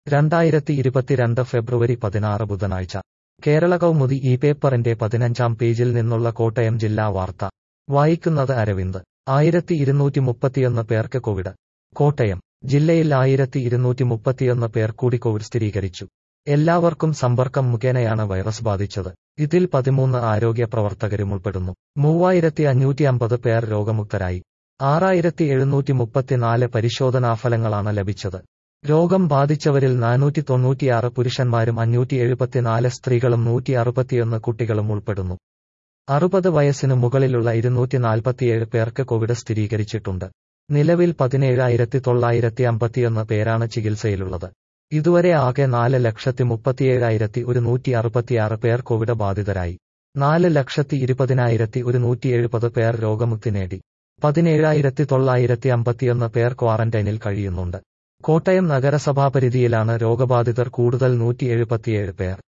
രണ്ടായിരത്തി ഇരുപത്തിരണ്ട് ഫെബ്രുവരി പതിനാറ് ബുധനാഴ്ച കേരള കൗമുദി ഈ പേപ്പറിന്റെ പതിനഞ്ചാം പേജിൽ നിന്നുള്ള കോട്ടയം ജില്ലാ വാർത്ത വായിക്കുന്നത് അരവിന്ദ് ആയിരത്തി ഇരുന്നൂറ്റി മുപ്പത്തിയൊന്ന് പേർക്ക് കോവിഡ് കോട്ടയം ജില്ലയിൽ ആയിരത്തി ഇരുന്നൂറ്റി മുപ്പത്തിയൊന്ന് പേർ കൂടി കോവിഡ് സ്ഥിരീകരിച്ചു എല്ലാവർക്കും സമ്പർക്കം മുഖേനയാണ് വൈറസ് ബാധിച്ചത് ഇതിൽ പതിമൂന്ന് ആരോഗ്യ പ്രവർത്തകരും ഉൾപ്പെടുന്നു മൂവായിരത്തി അഞ്ഞൂറ്റി അമ്പത് പേർ രോഗമുക്തരായി ആറായിരത്തി എഴുന്നൂറ്റി മുപ്പത്തിനാല് പരിശോധനാഫലങ്ങളാണ് ലഭിച്ചത് രോഗം ബാധിച്ചവരിൽ നാനൂറ്റി തൊണ്ണൂറ്റിയാറ് പുരുഷന്മാരും അഞ്ഞൂറ്റി എഴുപത്തിനാല് സ്ത്രീകളും നൂറ്റി അറുപത്തിയൊന്ന് കുട്ടികളും ഉൾപ്പെടുന്നു അറുപത് വയസ്സിനു മുകളിലുള്ള ഇരുന്നൂറ്റി നാൽപ്പത്തിയേഴ് പേർക്ക് കോവിഡ് സ്ഥിരീകരിച്ചിട്ടുണ്ട് നിലവിൽ പതിനേഴായിരത്തി തൊള്ളായിരത്തി അമ്പത്തിയൊന്ന് പേരാണ് ചികിത്സയിലുള്ളത് ഇതുവരെ ആകെ നാല് ലക്ഷത്തി മുപ്പത്തിയേഴായിരത്തി ഒരു നൂറ്റി അറുപത്തിയാറ് പേർ കോവിഡ് ബാധിതരായി നാല് ലക്ഷത്തി ഇരുപതിനായിരത്തി ഒരു നൂറ്റി എഴുപത് പേർ രോഗമുക്തി നേടി പതിനേഴായിരത്തി തൊള്ളായിരത്തി അമ്പത്തിയൊന്ന് പേർ ക്വാറന്റൈനിൽ കഴിയുന്നുണ്ട് കോട്ടയം നഗരസഭാ പരിധിയിലാണ് രോഗബാധിതർ കൂടുതൽ നൂറ്റി എഴുപത്തിയേഴ് പേർ